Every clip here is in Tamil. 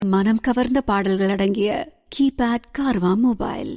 மனம் கவர்ந்த பாடல்கள் அடங்கிய கீபேட் கார்வா மொபைல்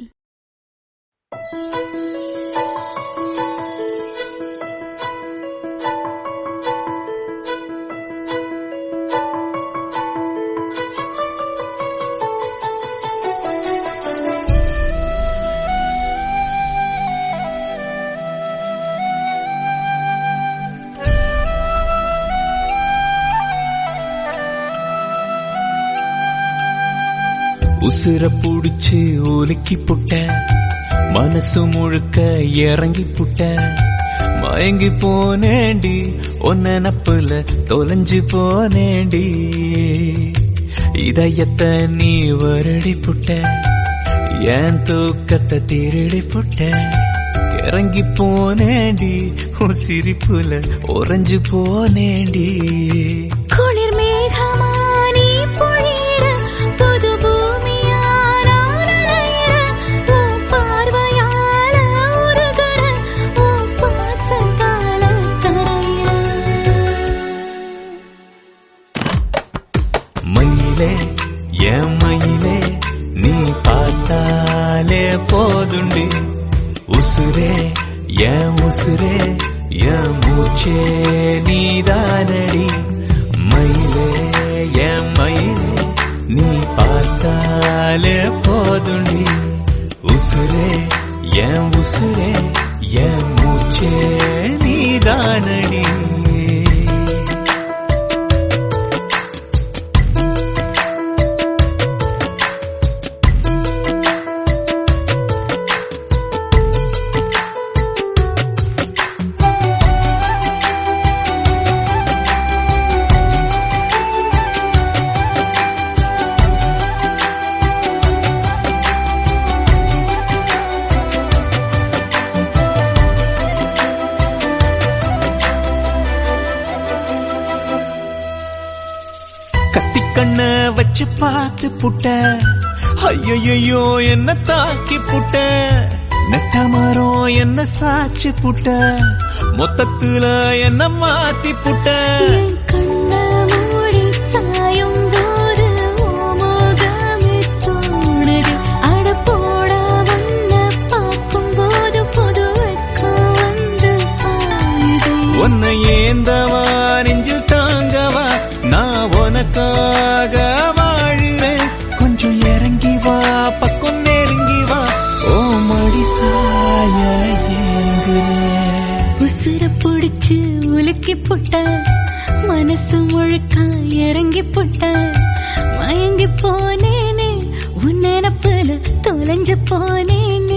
உசுர புடிச்சு ஒலுக்கி புட்ட மனசு முழுக்க இறங்கி புட்ட மயங்கி போனேண்டி ஒன்ன நப்புல தொலைஞ்சு போனேண்டி இதயத்தை நீ வருடி புட்ட என் தூக்கத்தை திருடி புட்ட இறங்கி போனேண்டி உன் சிரிப்புல உறைஞ்சு போனேண்டி குளிர் மேகமானி பொழியிற புது பூமியாரான நனையிற உன் பார்வையால உருகுற உன் பாசத்தால கரையிற மயிலே என் மயிலே நீ பார்த்தாலே போதுண்டி உசுரே என் உசுரே என் மூச்சே நீதானடி மயிலே என் மயிலே நீ பார்த்தாலே போதுண்டி உசுரே என் உசுரே என் மூச்சே நீதானடி கத்தி கண்ண வச்சு பார்த்து புட்ட ஐயையோ என்ன தாக்கி புட்ட நெட்ட மரம் என்ன சாச்சு புட்ட மொத்தத்துல என்ன மாத்தி புட்ட என் கண்ண மூடி சாயும் போது உன் முகமே தோணுது அட போடா வந்த பார்க்கும் போது புது வெட்கம் வந்து பாயுது உன்னை ஏந்தவா நெஞ்சில் தாங்கவா நான் உனக்காக வாழுறேன் கொஞ்சம் இறங்கி வா பக்கம் நெருங்கி வா ஓ மடி சாய ஏங்குறேன் உசுர புடிச்சு உலுக்கி புட்ட மனசு முழுக்க இறங்கி புட்ட மயங்கி போனேனே உன் நினப்புல தொலைஞ்சு போனேனே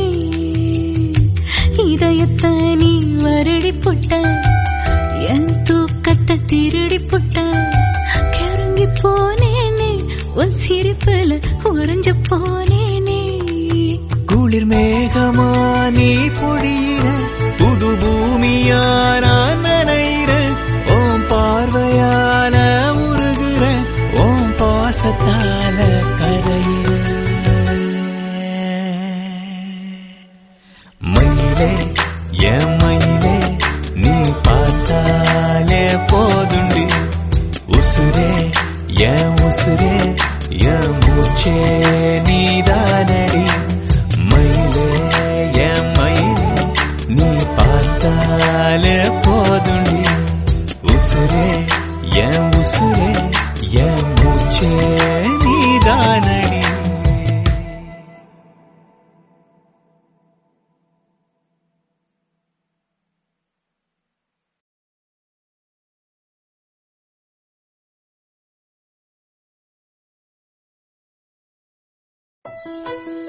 இதயத்தை நீ வருடி புட்ட என் தூக்கத்தை திருடி புட்ட கிறங்கி போனேனே உன் சிரிப்புல உறைஞ்சு போனேனே குளிர் மேகமா நீ பொழியிற புது பூமியா நான் நனையிற ஓம் பார்வையால உருகுற ஓம் பாசத்தால கரையிற மயிலே என் மயிலே நீ பார்த்தாலே போதுண்டி உசுரே என் உசுரே என் மூச்சே நீதானடி மயிலே என் மயிலே நீ பார்த்தாலே போதுண்டி உசுரே என் உசுரே என் மூச்சே நீதானடி Thank you.